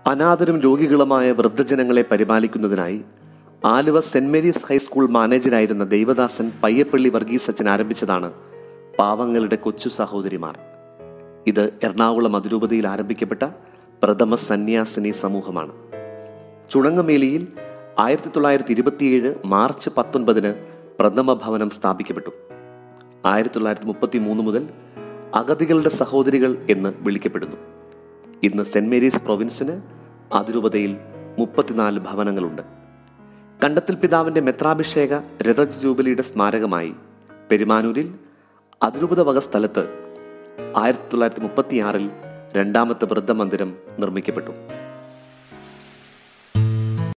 അനാഥരും രോഗികളുമായ വൃദ്ധജനങ്ങളെ പരിപാലിക്കുന്നതിനായി ആലുവ സെന്റ് മേരീസ് ഹൈസ്കൂൾ മാനേജരായിരുന്ന ദേവദാസൻ പയ്യപ്പള്ളി വർഗീസ് അച്ഛൻ ആരംഭിച്ചതാണ് പാവങ്ങളുടെ കൊച്ചു സഹോദരിമാർ ഇത് എറണാകുളം അതിരൂപതയിൽ ആരംഭിക്കപ്പെട്ട പ്രഥമ സന്യാസിനി സമൂഹമാണ് ചുണങ്ങമേലിയിൽ ആയിരത്തി തൊള്ളായിരത്തി ഇരുപത്തിയേഴ് മാർച്ച് പത്തൊൻപതിന് പ്രഥമ ഭവനം സ്ഥാപിക്കപ്പെട്ടു ആയിരത്തി തൊള്ളായിരത്തി മുപ്പത്തി മൂന്ന് മുതൽ അഗതികളുടെ സഹോദരികൾ എന്ന് വിളിക്കപ്പെടുന്നു ഇന്ന് സെന്റ് മേരീസ് പ്രൊവിൻസിന് അതിരൂപതയിൽ മുപ്പത്തിനാല് ഭവനങ്ങളുണ്ട് കണ്ടത്തിൽ പിതാവിന്റെ മെത്രാഭിഷേക രഥ ജൂബിലിയുടെ സ്മാരകമായി പെരുമാനൂരിൽ അതിരൂപത വക സ്ഥലത്ത് ആയിരത്തി തൊള്ളായിരത്തി മുപ്പത്തിയാറിൽ രണ്ടാമത്തെ വൃദ്ധമന്ദിരം നിർമ്മിക്കപ്പെട്ടു